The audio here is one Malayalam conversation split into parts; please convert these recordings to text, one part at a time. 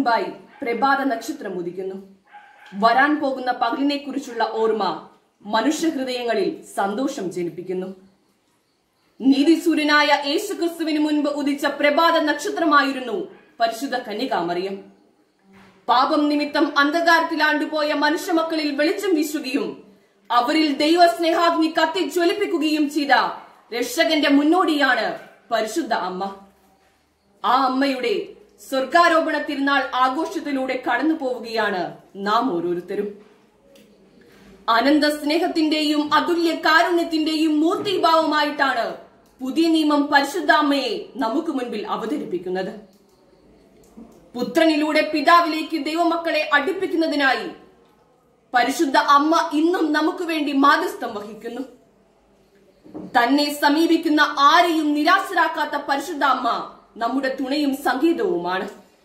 മുൻപായി പ്രഭാത നക്ഷത്രം ഉദിക്കുന്നു വരാൻ പോകുന്ന പകലിനെ കുറിച്ചുള്ള ഓർമ്മ മനുഷ്യഹൃദയങ്ങളിൽ സന്തോഷം ജനിപ്പിക്കുന്നു നീതിസൂര്യനായ യേശുക്രിസ്തുവിന് മുൻപ് ഉദിച്ച പ്രഭാത നക്ഷത്രമായിരുന്നു പരിശുദ്ധ കന്യകാമറിയം പാപം നിമിത്തം അന്ധകാരത്തിലാണ്ടുപോയ മനുഷ്യമക്കളിൽ വെളിച്ചം വീശുകയും അവരിൽ ദൈവസ്നേഹാഗ്നി കത്തി ജ്വലിപ്പിക്കുകയും ചെയ്ത രക്ഷകന്റെ മുന്നോടിയാണ് പരിശുദ്ധ അമ്മ ആ അമ്മയുടെ സ്വർഗാരോപണ തിരുനാൾ ആഘോഷത്തിലൂടെ കടന്നു പോവുകയാണ് നാം ഓരോരുത്തരും അനന്ത സ്നേഹത്തിന്റെയും അതുല്യ കാരുണ്യത്തിന്റെയും മൂർത്തിഭാവമായിട്ടാണ് പുതിയ നിയമം പരിശുദ്ധ അമ്മയെ നമുക്ക് മുൻപിൽ അവതരിപ്പിക്കുന്നത് പുത്രനിലൂടെ പിതാവിലേക്ക് ദൈവമക്കളെ അടുപ്പിക്കുന്നതിനായി പരിശുദ്ധ അമ്മ ഇന്നും നമുക്ക് വേണ്ടി മാധ്യസ്ഥം വഹിക്കുന്നു തന്നെ സമീപിക്കുന്ന ആരെയും നിരാശരാക്കാത്ത പരിശുദ്ധ അമ്മ നമ്മുടെ തുണയും സംഗീതവുമാണ്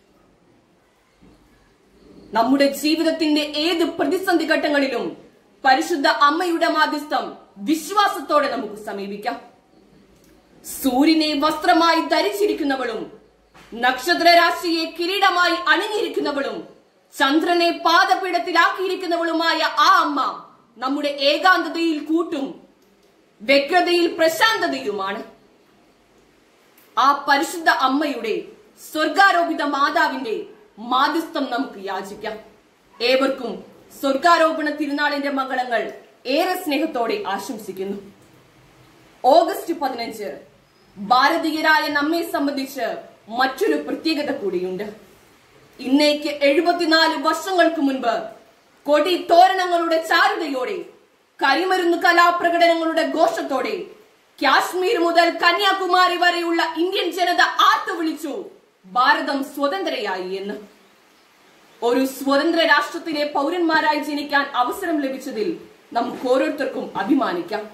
നമ്മുടെ ജീവിതത്തിന്റെ ഏത് പ്രതിസന്ധി ഘട്ടങ്ങളിലും പരിശുദ്ധ അമ്മയുടെ മാധ്യസ്ഥം വിശ്വാസത്തോടെ നമുക്ക് സമീപിക്കാം സൂര്യനെ വസ്ത്രമായി ധരിച്ചിരിക്കുന്നവളും നക്ഷത്രരാശിയെ കിരീടമായി അണിഞ്ഞിരിക്കുന്നവളും ചന്ദ്രനെ പാദപീഠത്തിലാക്കിയിരിക്കുന്നവളുമായ ആ അമ്മ നമ്മുടെ ഏകാന്തതയിൽ കൂട്ടും വ്യഗ്രതയിൽ പ്രശാന്തതയുമാണ് ആ പരിശുദ്ധ അമ്മയുടെ സ്വർഗാരോപിത മാതാവിന്റെ മാധ്യസ്ഥം നമുക്ക് യാചിക്കാം ഏവർക്കും സ്വർഗാരോപണ തിരുനാളിന്റെ മംഗളങ്ങൾ ഏറെ സ്നേഹത്തോടെ ആശംസിക്കുന്നു ഓഗസ്റ്റ് പതിനഞ്ച് ഭാരതീയരായ നമ്മെ സംബന്ധിച്ച് മറ്റൊരു പ്രത്യേകത കൂടിയുണ്ട് ഇന്നേക്ക് എഴുപത്തിനാല് വർഷങ്ങൾക്ക് മുൻപ് കൊടി തോരണങ്ങളുടെ ചാരുതയോടെ കരിമരുന്ന് കലാപ്രകടനങ്ങളുടെ ഘോഷത്തോടെ കാശ്മീർ മുതൽ കന്യാകുമാരി വരെയുള്ള ഇന്ത്യൻ ജനത ആർത്തു വിളിച്ചു ഭാരതം സ്വതന്ത്രയായി എന്ന് ഒരു സ്വതന്ത്ര രാഷ്ട്രത്തിലെ പൗരന്മാരായി ജനിക്കാൻ അവസരം ലഭിച്ചതിൽ നമുക്ക് ഓരോരുത്തർക്കും അഭിമാനിക്കാം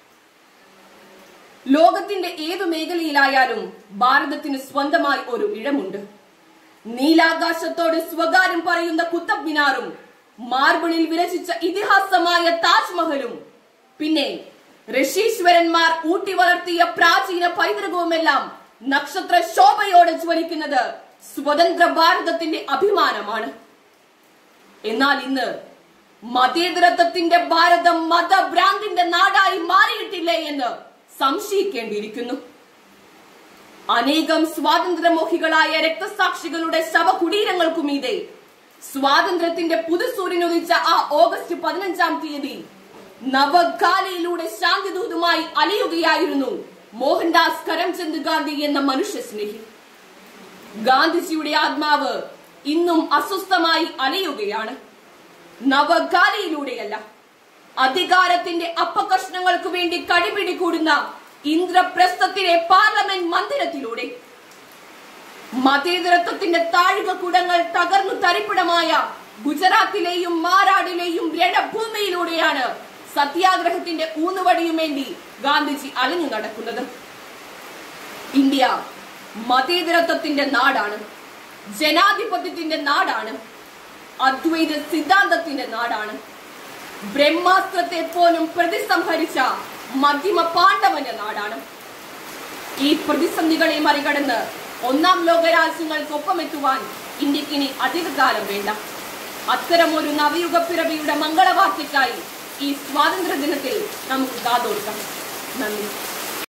ലോകത്തിന്റെ ഏതു മേഖലയിലായാലും ഭാരതത്തിന് സ്വന്തമായി ഒരു ഇടമുണ്ട് നീലാകാശത്തോട് സ്വകാര്യം പറയുന്ന കുത്തബ് മിനാറും മാർബിളിൽ വിരചിച്ച ഇതിഹാസമായ താജ്മഹലും പിന്നെ ഋഷീശ്വരന്മാർ ഊട്ടി വളർത്തിയ പ്രാചീന പൈതൃകവുമെല്ലാം നക്ഷത്ര ശോഭയോടെ ജ്വലിക്കുന്നത് സ്വതന്ത്ര ഭാരതത്തിന്റെ അഭിമാനമാണ് എന്നാൽ ഇന്ന് മതേതരത്വത്തിന്റെ ഭാരതം മതഭ്രാന്തിന്റെ നാടായി മാറിയിട്ടില്ലേ എന്ന് സംശയിക്കേണ്ടിയിരിക്കുന്നു അനേകം സ്വാതന്ത്ര്യമോഹികളായ രക്തസാക്ഷികളുടെ ശവകുടീരങ്ങൾക്കുമീതെ സ്വാതന്ത്ര്യത്തിന്റെ പുതുസൂര്യനുദിച്ച ആ ഓഗസ്റ്റ് പതിനഞ്ചാം തീയതി നവകാലയിലൂടെ ശാന്തിദൂതുമായി അലയുകയായിരുന്നു മോഹൻദാസ് കരംചന്ദ് ഗാന്ധി എന്ന മനുഷ്യ സ്നേഹി ഗാന്ധിജിയുടെ ആത്മാവ് ഇന്നും അസ്വസ്ഥമായി അലയുകയാണ് നവകാലയിലൂടെയല്ല അധികാരത്തിന്റെ അപ്പകഷ്ണങ്ങൾക്ക് വേണ്ടി കടിപിടി കൂടുന്ന ഇന്ദ്രപ്രസ്ഥത്തിലെ പാർലമെന്റ് മന്ദിരത്തിലൂടെ മതേതരത്വത്തിന്റെ താഴികക്കുടങ്ങൾ തകർന്നു തരിപ്പിടമായ ഗുജറാത്തിലെയും മാറാടിലെയും രണഭൂമിയിലൂടെയാണ് സത്യാഗ്രഹത്തിന്റെ ഊന്നുവടിയുമേന്തി ഗാന്ധിജി അലഞ്ഞു നടക്കുന്നത് ഇന്ത്യ മതേതരത്വത്തിന്റെ നാടാണ് ജനാധിപത്യത്തിന്റെ നാടാണ് അദ്വൈത സിദ്ധാന്തത്തിന്റെ നാടാണ് ബ്രഹ്മാസ്ത്രത്തെ പോലും പ്രതിസംഹരിച്ച മധ്യമ പാണ്ഡവന്റെ നാടാണ് ഈ പ്രതിസന്ധികളെ മറികടന്ന് ഒന്നാം ലോക രാജ്യങ്ങൾക്കൊപ്പം എത്തുവാൻ ഇന്ത്യക്ക് ഇനി അധികകാലം വേണ്ട അത്തരമൊരു നവയുഗ പിറവിയുടെ മംഗളവാർത്തയ്ക്കായി ഈ സ്വാതന്ത്ര്യ ദിനത്തിൽ നമുക്ക് കാതോർക്കാം നന്ദി